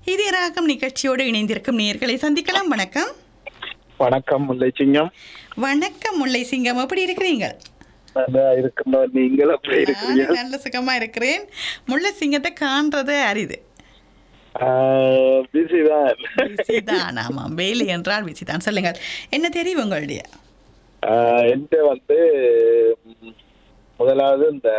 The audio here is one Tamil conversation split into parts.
இதே ராகம் நிகழ்ச்சியோடு இணைந்திருக்கும் நேர்களை சந்திக்கலாம் வணக்கம் வணக்கம் முல்லைச்சிங்கம் வணக்கம் முல்லை சிங்கம் எப்படி இருக்கிறீங்க நல்லா இருக்கின்றோம் நீங்கள் எப்படி இருக்கிறீங்க நானும் நல்ல சுகமா இருக்கிறேன் முல்லை சிங்கத்தை காண்றது அரிது பிஸி தான் விசிதான் ஆமாம் வேலை என்றால் விசிதான் சொல்லுங்கள் என்ன தெரியும் உங்களுடைய என்கிட்ட வந்து ம், முதலாவது இந்த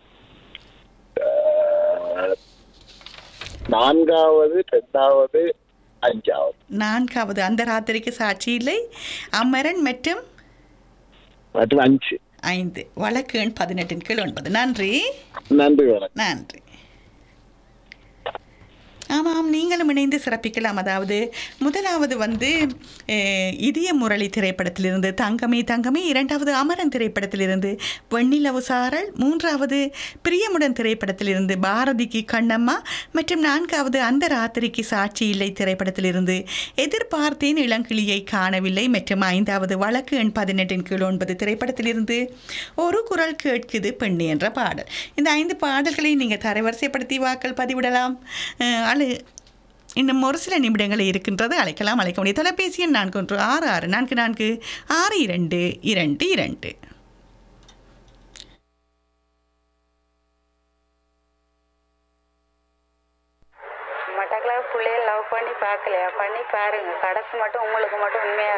ஆஹ், நான்காவது ரெண்டாவது அஞ்சாவது நான்காவது அந்த ராத்திரிக்கு சாட்சி இல்லை அமரன் மற்றும் மற்றும் அஞ்சு ஐந்து வழக்கு எண் பதினெட்டின் கீழ் ஒன்பது நன்றி நன்றி வணக்கம் நன்றி ஆமாம் நீங்களும் இணைந்து சிறப்பிக்கலாம் அதாவது முதலாவது வந்து அஹ், இதய முரளி திரைப்படத்திலிருந்து தங்கமே தங்கமே இரண்டாவது அமரன் திரைப்படத்திலிருந்து வெண்ணிலவு சாரல் மூன்றாவது பிரியமுடன் திரைப்படத்திலிருந்து பாரதிக்கு கண்ணம்மா மற்றும் நான்காவது அந்த ராத்திரிக்கு சாட்சி இல்லை திரைப்படத்திலிருந்து எதிர்பார்த்தேன் இளங்கிளியை காணவில்லை மற்றும் ஐந்தாவது வழக்கு எண் பதினெட்டின் கீழ் ஒன்பது திரைப்படத்திலிருந்து ஒரு குரல் கேட்குது பெண்ணு என்ற பாடல் இந்த ஐந்து பாடல்களை நீங்கள் தரவரிசைப்படுத்தி வாக்கள் பதிவிடலாம் அஹ், அழு இன்னும் ஒரு சில நிமிடங்கள் இருக்கின்றது அழைக்கலாம் அழைக்க முடியும் தொலைபேசி எண் நான்கு ஒன்று ஆறு ஆறு நான்கு நான்கு ஆறு இரண்டு இரண்டு இரண்டு மட்டக்களப்பு பிள்ளைய லவ் பண்ணி பார்க்கலையா பண்ணி பாருங்க கடைசி மட்டும் உங்களுக்கு மட்டும் உண்மையா